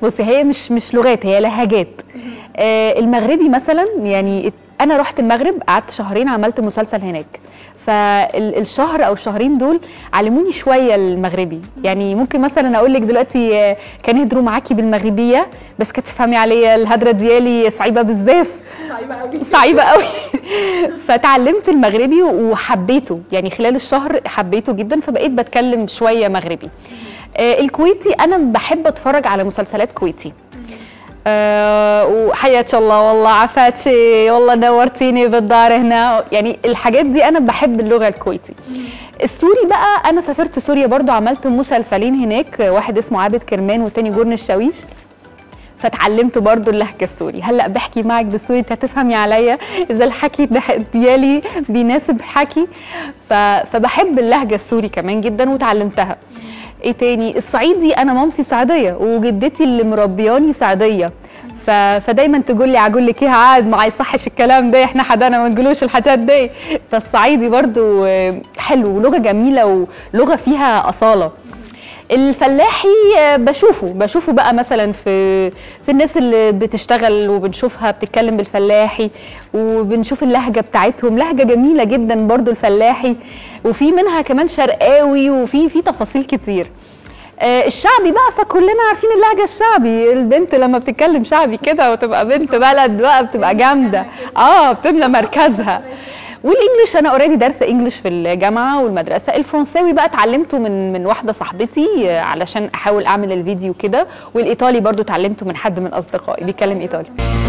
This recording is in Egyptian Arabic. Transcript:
بصي هي مش مش لغات هي لهجات آه المغربي مثلا يعني انا رحت المغرب قعدت شهرين عملت مسلسل هناك فالشهر او الشهرين دول علموني شويه المغربي يعني ممكن مثلا اقول لك دلوقتي آه، كان يهدروا معاكي بالمغربيه بس كانت تفهمي عليا الهدره ديالي صعيبه بزاف صعيبه قوي صعيبه قوي فتعلمت المغربي وحبيته يعني خلال الشهر حبيته جدا فبقيت بتكلم شويه مغربي آه، الكويتي انا بحب اتفرج على مسلسلات كويتي أه وحياك الله والله عفاتشي والله نورتيني بالدار هنا يعني الحاجات دي انا بحب اللغه الكويتي السوري بقى انا سافرت سوريا برضو عملت مسلسلين هناك واحد اسمه عابد كرمان والتاني جورن الشاويش فتعلمت برضو اللهجه السوري هلا بحكي معك بالسوري انت هتفهمي عليا اذا الحكي ده- ديالي بيناسب حكي ف... فبحب اللهجه السوري كمان جدا وتعلمتها ايه تاني الصعيدي انا مامتي صعيديه وجدتي اللي مربياني صعيديه ف... فدايما تقول لي اقول لك ايه عاد ما يصحش الكلام ده احنا حدانا ما نقولوش الحاجات دي فالصعيدي برضو آه، حلو ولغه جميله ولغه فيها اصاله الفلاحي آه، بشوفه بشوفه بقى مثلا في في الناس اللي بتشتغل وبنشوفها بتتكلم بالفلاحي وبنشوف اللهجه بتاعتهم لهجه جميله جدا برضو الفلاحي وفي منها كمان شرقاوي وفي في تفاصيل كتير آه، الشعبي بقى فكلنا عارفين اللهجه الشعبي البنت لما بتتكلم شعبي كده وتبقى بنت بلد بقى بتبقى جامده اه بتملى مركزها والانجليش انا اوريدي دارسه انجليش في الجامعه والمدرسه الفرنساوي بقى اتعلمته من من واحده صاحبتي آه، علشان احاول اعمل الفيديو كده والايطالي برضو اتعلمته من حد من اصدقائي بيتكلم ايطالي